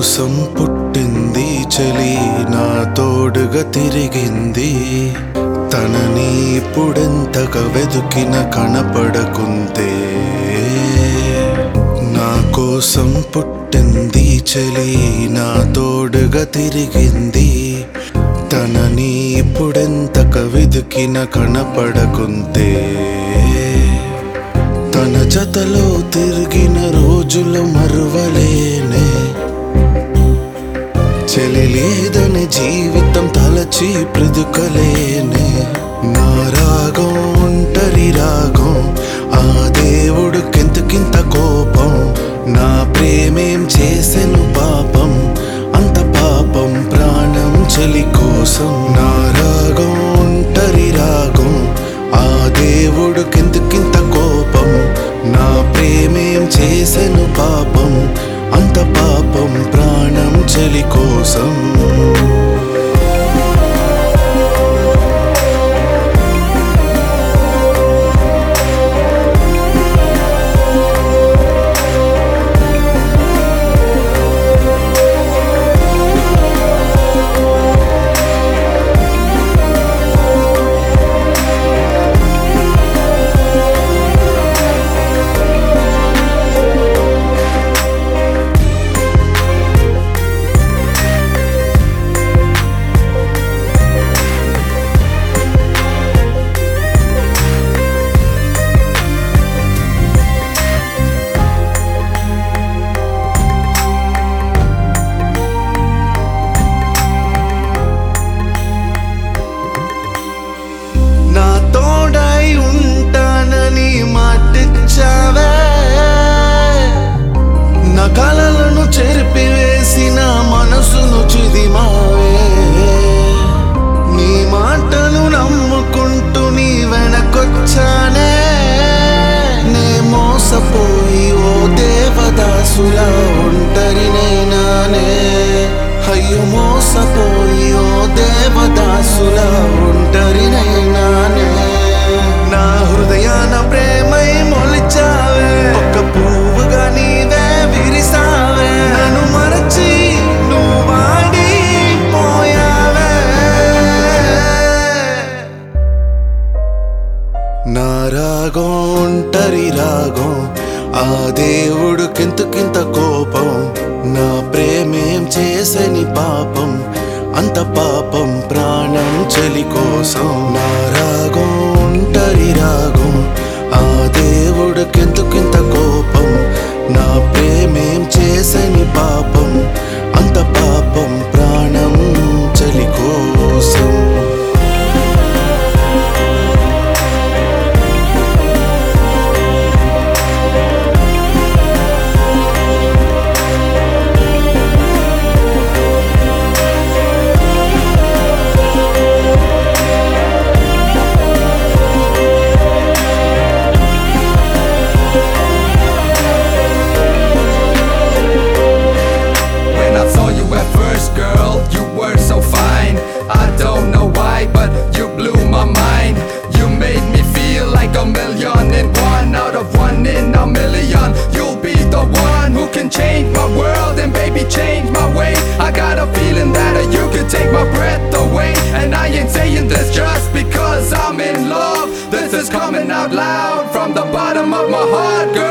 కోసం పుట్టింది చలి నా తోడుగా తిరిగింది తనని ఇప్పుడెంతగా వెతుకిన కనపడకుంతే నా కోసం పుట్టింది చలి నా తోడుగా తిరిగింది తనని ఇప్పుడెంతగా వెతుకిన కనపడకుంతే తన జతలో తిరిగిన రోజులు మరువలేనే చెలి లేదని జీవితం తలచి బ్రతుకలేనే నా రాగం ఒంటరి రాగం ఆ దేవుడు కింతకింత కోపం నా ప్రేమేం చేసెను పాపం అంత పాపం ప్రాణం చెలి కోసం నా రాగం ఒంటరి రాగం ఆ దేవుడు కింతకింత కోపం నా ప్రేమేం చేసెను పాపం అంత పాపం ప్రాణం చెలి కోసం నా తోడై ఉంటానని మాటిచ్చావే నా కలలను చెరిపివేసిన మనసును చిదిమావే నీ మాటలు నమ్ముకుంటూ నీ వెనకొచ్చానే నే మోసపోయి ఓ దేవదాసులా ఒంటరినైనానే అయ్యో మోసపోయి ఓ దేవదాసులా ఒంటరినైనానే నా హృదయాన ప్రేమై మొలిచావే ఒక్క పువ్వుగా నీవే విరిసావే నన్ను మరచి నువ్వు వాడి పోయావే నా రాగం ఒంటరి రాగం ఆ దేవుడు కింతకింత కోపం నా ప్రేమేం చేసని పాపం అంత పాపం ప్రాణం చెలి కోసం నా రాగం ఒంటరి రాగం ఆ దేవుడు కింతకింత కోపం నా ప్రేమేం చేసని పాపం అంత పాపం ప్రాణం చెలి కోసం When I saw you at first, girl, you were so fine. I don't know why, but you blew my mind. You made me feel like a million in one out of one in a million. You'll be the one who can change my world and baby change my way. I got a feeling that you could take my breath away. And I ain't saying this just because I'm in love. This is coming out loud from the bottom of my heart, girl.